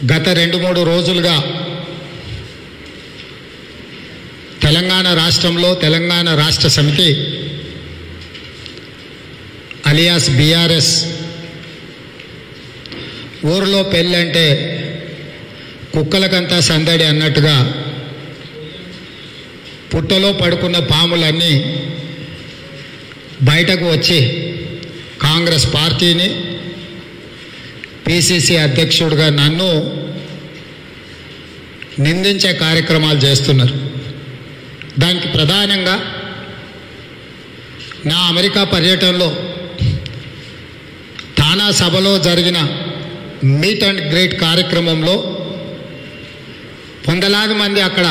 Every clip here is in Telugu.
గత రెండు మూడు రోజులుగా తెలంగాణ రాష్ట్రంలో తెలంగాణ రాష్ట్ర సమితి అలియాస్ బీఆర్ఎస్ ఊరిలో పెళ్ళంటే కుక్కలకంతా సందడి అన్నట్టుగా పుట్టలో పడుకున్న పాములన్నీ బయటకు వచ్చి కాంగ్రెస్ పార్టీని పిసిసి అధ్యక్షుడిగా నన్ను నిందించే కార్యక్రమాలు చేస్తున్నారు దానికి ప్రధానంగా నా అమెరికా పర్యటనలో తానా సభలో జరిగిన మీట్ అండ్ గ్రేట్ కార్యక్రమంలో వందలాది మంది అక్కడ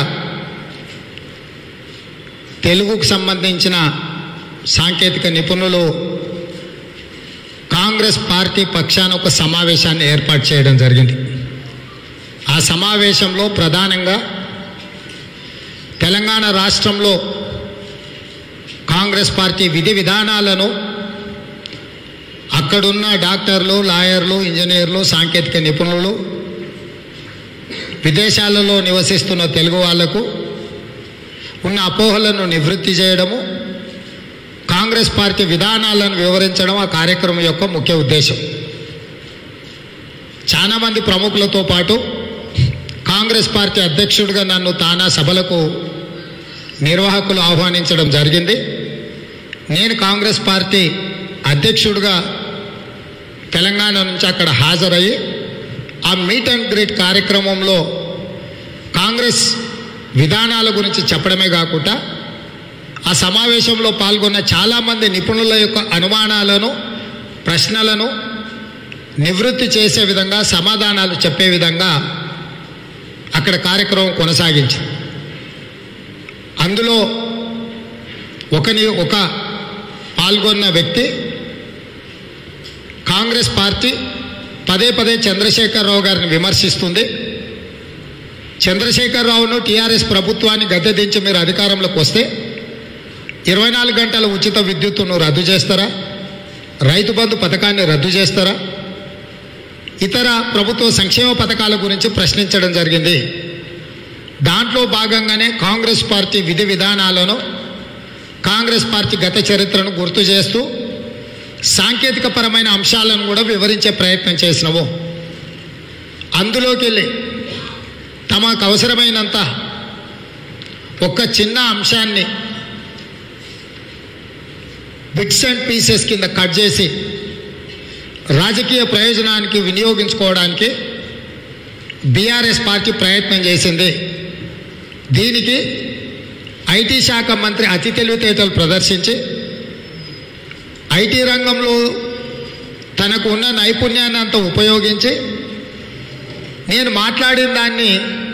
తెలుగుకు సంబంధించిన సాంకేతిక నిపుణులు కాంగ్రెస్ పార్టీ పక్షాన ఒక సమావేశాన్ని ఏర్పాటు చేయడం జరిగింది ఆ సమావేశంలో ప్రధానంగా తెలంగాణ రాష్ట్రంలో కాంగ్రెస్ పార్టీ విధి విధానాలను అక్కడున్న డాక్టర్లు లాయర్లు ఇంజనీర్లు సాంకేతిక నిపుణులు విదేశాలలో నివసిస్తున్న తెలుగు వాళ్లకు ఉన్న అపోహలను నివృత్తి చేయడము కాంగ్రెస్ పార్టీ విధానాలను వివరించడం ఆ కార్యక్రమం యొక్క ముఖ్య ఉద్దేశం చాలామంది ప్రముఖులతో పాటు కాంగ్రెస్ పార్టీ అధ్యక్షుడిగా నన్ను తానా సభలకు నిర్వాహకులు ఆహ్వానించడం జరిగింది నేను కాంగ్రెస్ పార్టీ అధ్యక్షుడిగా తెలంగాణ నుంచి అక్కడ హాజరయ్యి ఆ మీట్ అండ్ గ్రీట్ కార్యక్రమంలో కాంగ్రెస్ విధానాల గురించి చెప్పడమే కాకుండా ఆ సమావేశంలో పాల్గొన్న చాలామంది నిపుణుల యొక్క అనుమానాలను ప్రశ్నలను నివృత్తి చేసే విధంగా సమాధానాలు చెప్పే విధంగా అక్కడ కార్యక్రమం కొనసాగించింది అందులో ఒకని ఒక పాల్గొన్న వ్యక్తి కాంగ్రెస్ పార్టీ పదే పదే చంద్రశేఖరరావు గారిని విమర్శిస్తుంది చంద్రశేఖరరావును టీఆర్ఎస్ ప్రభుత్వాన్ని గద్దె దించి మీరు అధికారంలోకి వస్తే ఇరవై నాలుగు గంటల ఉచిత విద్యుత్తును రద్దు చేస్తారా రైతు బంధు పథకాన్ని రద్దు చేస్తారా ఇతర ప్రభుత్వ సంక్షేమ పథకాల గురించి ప్రశ్నించడం జరిగింది దాంట్లో భాగంగానే కాంగ్రెస్ పార్టీ విధి విధానాలను కాంగ్రెస్ పార్టీ గత చరిత్రను గుర్తు చేస్తూ సాంకేతిక పరమైన అంశాలను కూడా వివరించే ప్రయత్నం చేసినాము అందులోకి వెళ్ళి తమకు అవసరమైనంత ఒక చిన్న అంశాన్ని బిట్స్ అండ్ పీసెస్ కింద కట్ చేసి రాజకీయ ప్రయోజనానికి వినియోగించుకోవడానికి బీఆర్ఎస్ పార్టీ ప్రయత్నం చేసింది దీనికి ఐటీ శాఖ మంత్రి అతి తెలివితేటలు ప్రదర్శించి ఐటీ రంగంలో తనకు ఉన్న నైపుణ్యాన్ని అంతా ఉపయోగించి నేను మాట్లాడిన దాన్ని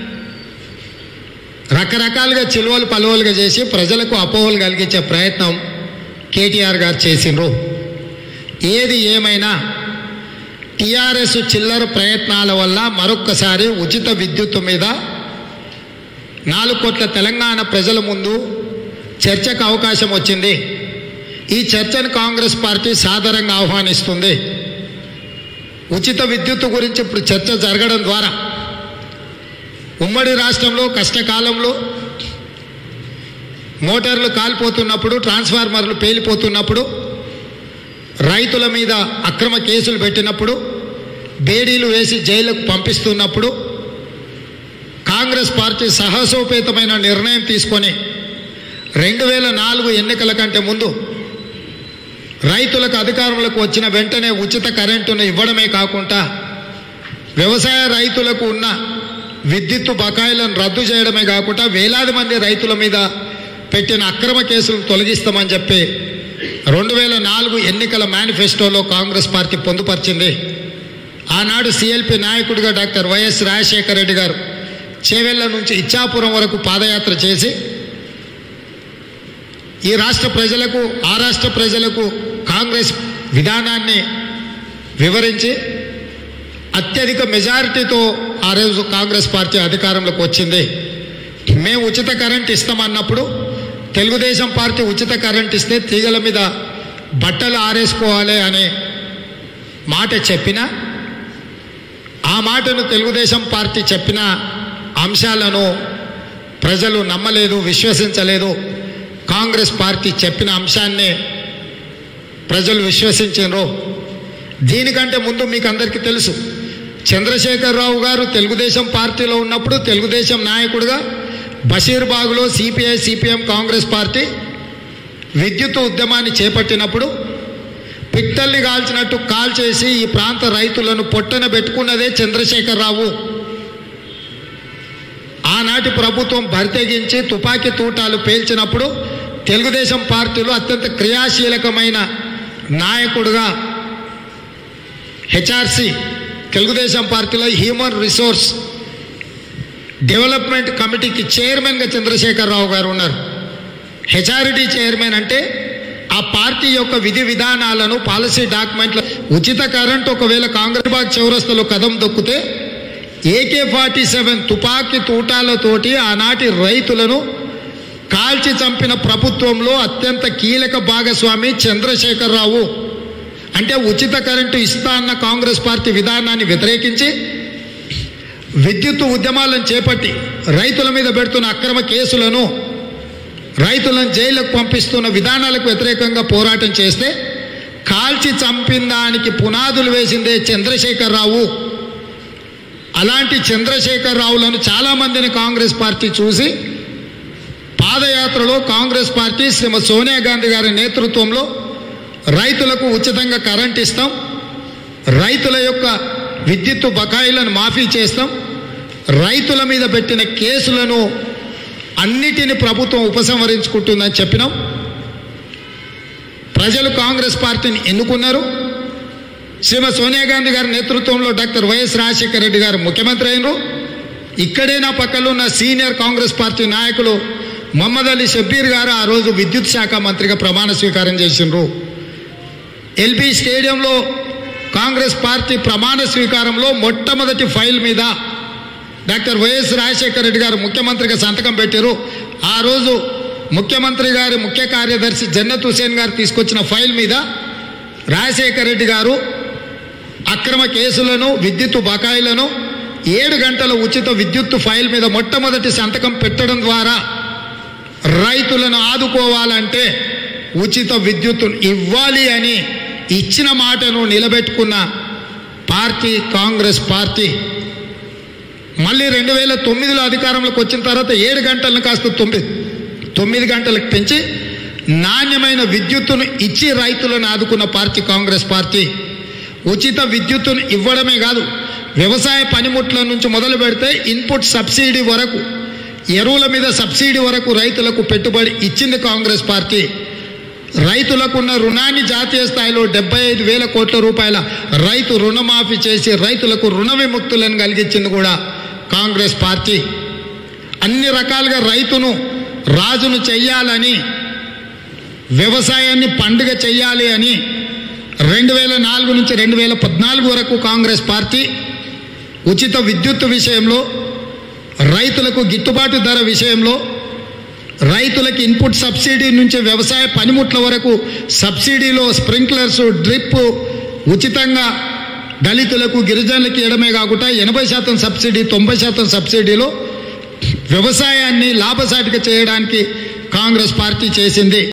రకరకాలుగా చిలువలు పలువలుగా చేసి ప్రజలకు అపోహలు కలిగించే ప్రయత్నం కేటీఆర్ గారు చేసిండ్రు ఏది ఏమైనా టీఆర్ఎస్ చిల్లర ప్రయత్నాల వల్ల మరొక్కసారి ఉచిత విద్యుత్తు మీద నాలుగు కోట్ల తెలంగాణ ప్రజల ముందు చర్చకు అవకాశం వచ్చింది ఈ చర్చను కాంగ్రెస్ పార్టీ సాదరంగా ఆహ్వానిస్తుంది ఉచిత విద్యుత్తు గురించి ఇప్పుడు చర్చ జరగడం ద్వారా ఉమ్మడి రాష్ట్రంలో కష్టకాలంలో మోటార్లు కాలిపోతున్నప్పుడు ట్రాన్స్ఫార్మర్లు పేలిపోతున్నప్పుడు రైతుల మీద అక్రమ కేసులు పెట్టినప్పుడు బేడీలు వేసి జైలుకు పంపిస్తున్నప్పుడు కాంగ్రెస్ పార్టీ సాహసోపేతమైన నిర్ణయం తీసుకొని రెండు వేల నాలుగు ఎన్నికల కంటే ముందు రైతులకు అధికారంలోకి వచ్చిన వెంటనే ఉచిత కరెంటును ఇవ్వడమే కాకుండా వ్యవసాయ రైతులకు ఉన్న విద్యుత్తు బకాయిలను రద్దు చేయడమే కాకుండా వేలాది మంది రైతుల మీద పెట్టిన అక్రమ కేసులను తొలగిస్తామని చెప్పి రెండు వేల నాలుగు ఎన్నికల మేనిఫెస్టోలో కాంగ్రెస్ పార్టీ పొందుపరిచింది ఆనాడు సిఎల్పి నాయకుడిగా డాక్టర్ వైఎస్ రాజశేఖర రెడ్డి గారు చేవెళ్ల నుంచి ఇచ్చాపురం వరకు పాదయాత్ర చేసి ఈ రాష్ట్ర ప్రజలకు ఆ రాష్ట్ర ప్రజలకు కాంగ్రెస్ విధానాన్ని వివరించి అత్యధిక మెజారిటీతో ఆ రోజు కాంగ్రెస్ పార్టీ అధికారంలోకి వచ్చింది మేము ఉచిత కరెంట్ ఇస్తామన్నప్పుడు తెలుగుదేశం పార్టీ ఉచిత కరెంట్ ఇస్తే తీగల మీద బట్టలు ఆరేసుకోవాలి అనే మాట చెప్పిన ఆ మాటను తెలుగుదేశం పార్టీ చెప్పిన అంశాలను ప్రజలు నమ్మలేదు విశ్వసించలేదు కాంగ్రెస్ పార్టీ చెప్పిన అంశాన్నే ప్రజలు విశ్వసించారు దీనికంటే ముందు మీకు అందరికీ తెలుసు చంద్రశేఖరరావు గారు తెలుగుదేశం పార్టీలో ఉన్నప్పుడు తెలుగుదేశం నాయకుడిగా బషీర్బాగ్లో సిపిఐ సిపిఎం కాంగ్రెస్ పార్టీ విద్యుత్ ఉద్యమాన్ని చేపట్టినప్పుడు పిట్టల్ని కాల్చినట్టు కాల్చేసి ఈ ప్రాంత రైతులను పొట్టన పెట్టుకున్నదే చంద్రశేఖరరావు ఆనాటి ప్రభుత్వం బరితెగించి తుపాకీ తూటాలు పేల్చినప్పుడు తెలుగుదేశం పార్టీలో అత్యంత క్రియాశీలకమైన నాయకుడుగా హెచ్ఆర్సి తెలుగుదేశం పార్టీలో హ్యూమన్ రిసోర్స్ డెవలప్మెంట్ కమిటీకి చైర్మన్గా చంద్రశేఖరరావు గారు ఉన్నారు హెచ్ఆర్డి చైర్మన్ అంటే ఆ పార్టీ యొక్క విధి విధానాలను పాలసీ డాక్యుమెంట్ల ఉచిత కరెంట్ ఒకవేళ కాంగ్రెస్ బాగ్ చౌరస్తలో కదం దొక్కితే ఏకే ఫార్టీ సెవెన్ తుపాకీ తూటాలతోటి ఆనాటి రైతులను కాల్చి చంపిన ప్రభుత్వంలో అత్యంత కీలక భాగస్వామి చంద్రశేఖరరావు అంటే ఉచిత కరెంటు ఇస్తా అన్న కాంగ్రెస్ పార్టీ విధానాన్ని వ్యతిరేకించి విద్యుత్ ఉద్యమాలను చేపట్టి రైతుల మీద పెడుతున్న అక్రమ కేసులను రైతులను జైలుకు పంపిస్తున్న విధానాలకు వ్యతిరేకంగా పోరాటం చేస్తే కాల్చి చంపిన దానికి పునాదులు వేసిందే చంద్రశేఖరరావు అలాంటి చంద్రశేఖరరావులను చాలామందిని కాంగ్రెస్ పార్టీ చూసి పాదయాత్రలో కాంగ్రెస్ పార్టీ శ్రీమతి సోనియా గాంధీ గారి నేతృత్వంలో రైతులకు ఉచితంగా కరెంట్ ఇస్తాం రైతుల యొక్క విద్యుత్ బకాయిలను మాఫీ చేస్తాం రైతుల మీద పెట్టిన కేసులను అన్నిటిని ప్రభుత్వం ఉపసంహరించుకుంటుందని చెప్పినాం ప్రజలు కాంగ్రెస్ పార్టీని ఎన్నుకున్నారు శ్రీమతి సోనియా గాంధీ గారి నేతృత్వంలో డాక్టర్ వైఎస్ రాజశేఖర రెడ్డి గారు ముఖ్యమంత్రి అయినరు ఇక్కడే నా పక్కలో ఉన్న సీనియర్ కాంగ్రెస్ పార్టీ నాయకులు మొహమ్మద్ అలీ షబ్బీర్ గారు ఆ రోజు విద్యుత్ శాఖ మంత్రిగా ప్రమాణ స్వీకారం చేసిండ్రు ఎల్బీ స్టేడియంలో కాంగ్రెస్ పార్టీ ప్రమాణ స్వీకారంలో మొట్టమొదటి ఫైల్ మీద డాక్టర్ వైఎస్ రాజశేఖర రెడ్డి గారు ముఖ్యమంత్రిగా సంతకం పెట్టారు ఆ రోజు ముఖ్యమంత్రి గారి ముఖ్య కార్యదర్శి జన్నత్ హుసేన్ గారు తీసుకొచ్చిన ఫైల్ మీద రాజశేఖర రెడ్డి గారు అక్రమ కేసులను విద్యుత్ బకాయిలను ఏడు గంటల ఉచిత విద్యుత్ ఫైల్ మీద మొట్టమొదటి సంతకం పెట్టడం ద్వారా రైతులను ఆదుకోవాలంటే ఉచిత విద్యుత్ ఇవ్వాలి అని ఇచ్చిన మాటను నిలబెట్టుకున్న పార్టీ కాంగ్రెస్ పార్టీ మళ్ళీ రెండు వేల తొమ్మిదిలో అధికారంలోకి వచ్చిన తర్వాత ఏడు గంటలను కాస్త తొమ్మిది తొమ్మిది గంటలకు పెంచి నాణ్యమైన విద్యుత్తును ఇచ్చి రైతులను ఆదుకున్న పార్టీ కాంగ్రెస్ పార్టీ ఉచిత విద్యుత్తును ఇవ్వడమే కాదు వ్యవసాయ పనిముట్ల నుంచి మొదలు పెడితే ఇన్పుట్ సబ్సిడీ వరకు ఎరువుల మీద సబ్సిడీ వరకు రైతులకు పెట్టుబడి ఇచ్చింది కాంగ్రెస్ పార్టీ రైతులకున్న రుణాన్ని జాతీయ స్థాయిలో డెబ్బై ఐదు వేల కోట్ల రూపాయల రైతు రుణమాఫీ చేసి రైతులకు రుణ విముక్తులను కలిగించింది కూడా కాంగ్రెస్ పార్టీ అన్ని రకాలుగా రైతును రాజును చెయ్యాలని వ్యవసాయాన్ని పండుగ చెయ్యాలి అని రెండు వేల నాలుగు నుంచి రెండు వేల పద్నాలుగు వరకు కాంగ్రెస్ పార్టీ ఉచిత విద్యుత్ విషయంలో రైతులకు గిట్టుబాటు ధర విషయంలో రైతులకు ఇన్పుట్ సబ్సిడీ నుంచి వ్యవసాయ పనిముట్ల వరకు సబ్సిడీలో స్ప్రింక్లర్స్ డ్రిప్ ఉచితంగా దళితులకు గిరిజనులకు ఇవ్వడమే కాకుండా ఎనభై శాతం సబ్సిడీ తొంభై శాతం సబ్సిడీలో వ్యవసాయాన్ని లాభసాటిగా చేయడానికి కాంగ్రెస్ పార్టీ చేసింది